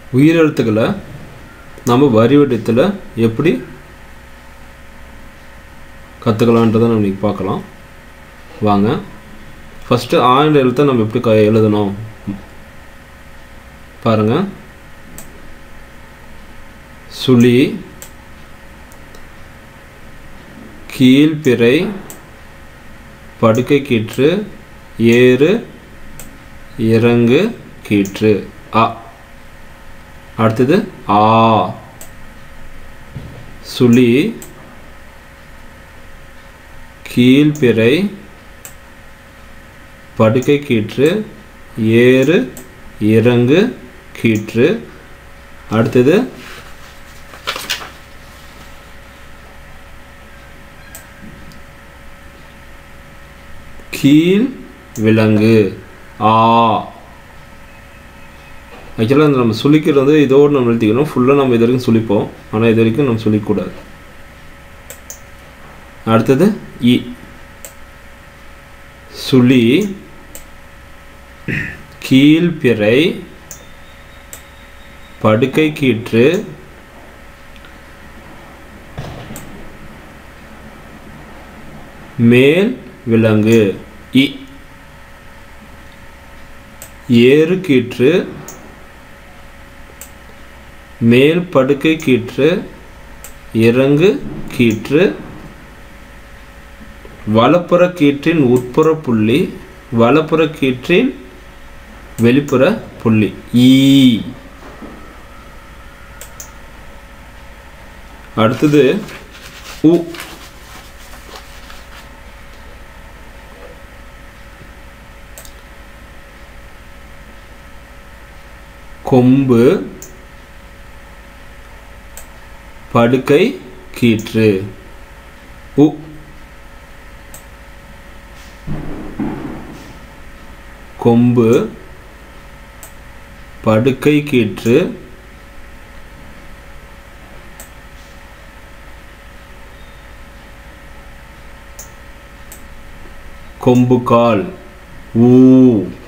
உயிரெழுத்துக்களை நம்ம வரி வடிவத்தில் எப்படி கற்றுக்கலான்றதை நம்ம இன்னைக்கு பார்க்கலாம் வாங்க ஃபஸ்ட்டு ஆங்கில எழுத்தை நம்ம எப்படி க எழுதணும் பாருங்கள் சுழி கீழ்பிறை படுக்கை கீற்று ஏறு இறங்கு கீற்று அ அடுத்தது ஆ சுழி கீழ்பிறை படுக்கை கீற்று ஏறு இறங்கு கீற்று அடுத்தது கீழ் விலங்கு ஆ ஆக்சுவலாக இந்த நம்ம சுழிக்கிறது வந்து இதோடு நம்ம எழுதிக்கணும் ஃபுல்லாக நம்ம இது வரைக்கும் சுழிப்போம் ஆனால் இது வரைக்கும் நம்ம சுழிக்கக்கூடாது அடுத்தது இ சுழி கீழ்பிறை படுக்கை கீற்று மேல் விலங்கு இ ஏறு கீற்று மேல் படுக்கை கீற்று இறங்கு கீற்று வலப்புற கீற்றின் உட்புற புள்ளி வலப்புற கீற்றின் வெளிப்புற புள்ளி ஈ அடுத்தது உ கொம்பு படுக்கை கீற்று உ கொம்பு படுக்கை கீற்று கொம்புகால் ஊ